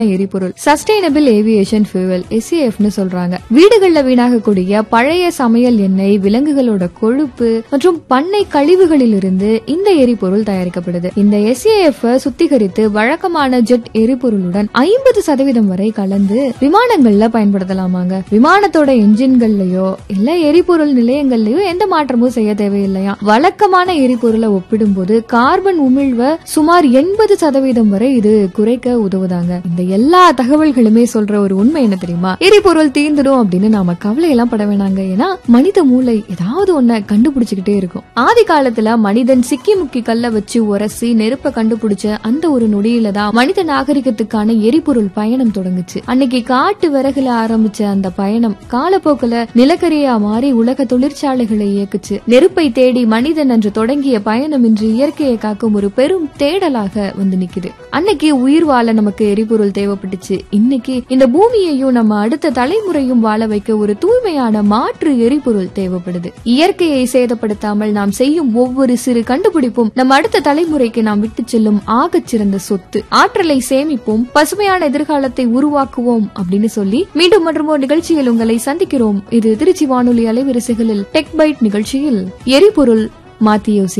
எரிபொருள் sustainable aviation fuel எஸ்ஏஎஃப்னு சொல்றாங்க வீடுகள்ல வீணாகக்கூடிய பழைய சமையல் எண்ணெய் விலங்குகளோட கொழுப்பு மற்றும் பண்ணை கழிவுகளில் இருந்து இந்த எரிபொருள் தயாரிக்கப்படுது இந்த எஸ்ஏஎஃப் சுத்திகரித்து வழக்கமான ஜெட் எரிபொருளுடன் ஐம்பது சதவீதம் வரை கலந்து விமானங்கள்ல பயன்படுத்தலாமாங்க விமானத்தோட என்ஜின்கள்லயோ இல்ல எரிபொருள் நிலையங்கள்லயோ எந்த மாற்றமும் செய்ய தேவையில்லையா வழக்கமான எரிபொருளை ஒப்பிடும்போது கார்பன் உமிழ்வை சுமார் எண்பது சதவீதம் வரை இது குறைக்க உதவுதாங்க இந்த எல்லா தகவல்களுமே சொல்ற ஒரு உண்மை என்ன தெரியுமா எரிபொருள் தீர்ந்துடும் அப்படின்னு நாம கவலை எல்லாம் பட வேணாங்க ஏன்னா மனித மூளை ஏதாவது ஒன்ன கண்டுபிடிச்சுக்கிட்டே இருக்கும் ஆதி காலத்துல மனிதன் சிக்கி முக்கி கல்ல வச்சு உரசி நெருப்ப கண்டுபிடிச்ச அந்த ஒரு நொடியில தான் மனித நாகரிகத்துக்கான எரிபொருள் பயணம் தொடங்குச்சு அன்னைக்கு காட்டு விறகுல ஆரம்பிச்ச அந்த பயணம் காலப்போக்குல நிலக்கரியா மாறி உலக தொழிற்சாலைகளை இயக்குச்சு நெருப்பை தேடி மனிதன் அன்று தொடங்கிய பயணம் இன்று இயற்கையை காக்கும் ஒரு பெரும் தேடலாக வந்து நிக்குது அன்னைக்கு உயிர் வாழ நமக்கு எரிபொருள் தேவைப்பட்டுச்சு இன்னைக்கு இந்த பூமியையும் நம்ம அடுத்த தலைமுறையும் வாழ வைக்க ஒரு தூய்மையான மாற்று எரிபொருள் தேவைப்படுது இயற்கையை சேதப்படுத்தாமல் நாம் செய்யும் ஒவ்வொரு சிறு கண்டுபிடிப்பும் நம்ம அடுத்த தலைமுறைக்கு நாம் விட்டு செல்லும் ஆகச் சிறந்த சொத்து ஆற்றலை சேமிப்போம் பசுமையான எதிர்காலத்தை உருவாக்குவோம் அப்படின்னு சொல்லி மீண்டும் மற்றும் ஒரு நிகழ்ச்சியில் உங்களை சந்திக்கிறோம் இது திருச்சி வானொலி அலைவரிசைகளில் டெக் பைட் நிகழ்ச்சியில் எரிபொருள் மாத்தி யோசி